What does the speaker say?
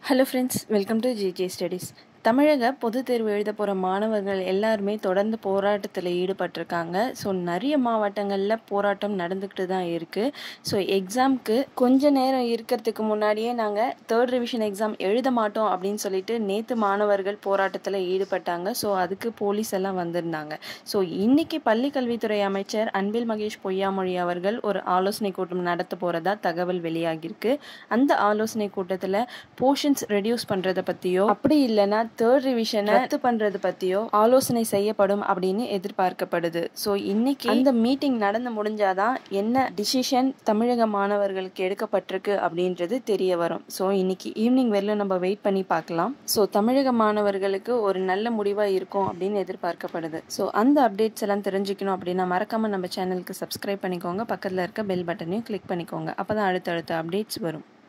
hello friends welcome to GJ studies தமிழக பொதுத் தேர்வு எழுத போகிற மாணவர்கள் எல்லாருமே தொடர்ந்து போராட்டத்தில் ஈடுபட்டிருக்காங்க ஸோ நிறைய மாவட்டங்களில் போராட்டம் நடந்துக்கிட்டு தான் இருக்குது ஸோ எக்ஸாம்க்கு கொஞ்ச நேரம் இருக்கிறதுக்கு முன்னாடியே நாங்கள் தேர்ட் ரிவிஷன் எக்ஸாம் எழுத மாட்டோம் அப்படின்னு சொல்லிட்டு நேற்று மாணவர்கள் போராட்டத்தில் ஈடுபட்டாங்க ஸோ அதுக்கு போலீஸ் எல்லாம் வந்திருந்தாங்க ஸோ இன்னைக்கு பள்ளி கல்வித்துறை அமைச்சர் அன்பில் மகேஷ் பொய்யாமொழி அவர்கள் ஒரு ஆலோசனை கூட்டம் நடத்த போகிறதா தகவல் வெளியாகிருக்கு அந்த ஆலோசனை கூட்டத்தில் போர்ஷன்ஸ் ரெடியூஸ் பண்ணுறதை பற்றியோ அப்படி இல்லைன்னா தேர்ட் ரிவிஷனை ரத்து பண்ணுறது பற்றியோ ஆலோசனை செய்யப்படும் அப்படின்னு எதிர்பார்க்கப்படுது ஸோ இன்னைக்கு அந்த மீட்டிங் நடந்து முடிஞ்சாதான் என்ன டிசிஷன் தமிழக மாணவர்களுக்கு எடுக்கப்பட்டிருக்கு அப்படின்றது தெரிய வரும் ஸோ இன்னைக்கு ஈவினிங் வரலும் நம்ம வெயிட் பண்ணி பார்க்கலாம் ஸோ தமிழக மாணவர்களுக்கு ஒரு நல்ல முடிவாக இருக்கும் அப்படின்னு எதிர்பார்க்கப்படுது ஸோ அந்த அப்டேட்ஸ் எல்லாம் தெரிஞ்சுக்கணும் அப்படின்னா மறக்காமல் நம்ம சேனலுக்கு சப்ஸ்கிரைப் பண்ணிக்கோங்க பக்கத்தில் இருக்க பெல் பட்டனையும் கிளிக் பண்ணிக்கோங்க அப்போ தான் அடுத்தடுத்த அப்டேட்ஸ் வரும்